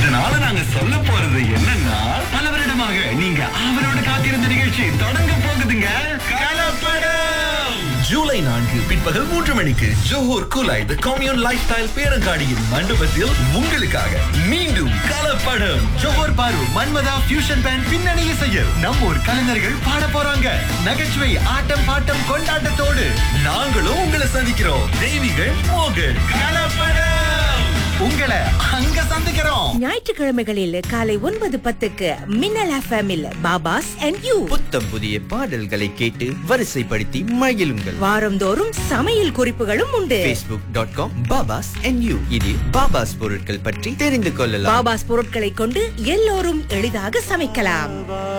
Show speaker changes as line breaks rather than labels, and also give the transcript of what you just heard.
இதனால நாங்க சொல்ல போறது என்னன்னா பல வருடமாக நீங்க அவரோட காத்திருந்த நிகழ்ச்சி தொடங்க போகுதுங்க கலப்படம் ஜூலை நான்கு பிற்பகல் மூன்று மணிக்கு Johor Kulai the commune lifestyle பேரங்காடியின் மண்டபத்தில் உங்களுக்காக மீண்டும் கலப்படம் ஜோஹூர் பாரு மன்மதா ஃபியூஷன் பேண்ட் பின்னணி இசையில் நம்ம ஊர் கலைஞர்கள் பாட போறாங்க நகைச்சுவை ஆட்டம் பாட்டம் கொண்டாட்டத்தோடு நாங்களும் உங்களை சந்திக்கிறோம் தெய்வீகள் மோகன் கலப்படம் உங்களை அங்க சந்திக்கிறோம்
ஞாயிற்றுக்கிழமைகளில் காலை ஒன்பது பத்துக்கு மின்னல் எஃப்எம்மில் பாபாஸ் அண்ட் யூ
புத்தம் புதிய பாடல்களை கேட்டு வரிசைப்படுத்தி மகிழுங்கள்
வாரந்தோறும் சமையல் குறிப்புகளும் உண்டு
facebook.com டாட் காம் பாபாஸ் yu இதில் பாபாஸ் பொருட்கள் பற்றி தெரிந்து கொள்ளலாம்
பாபாஸ் பொருட்களை கொண்டு எல்லோரும் எளிதாக சமைக்கலாம்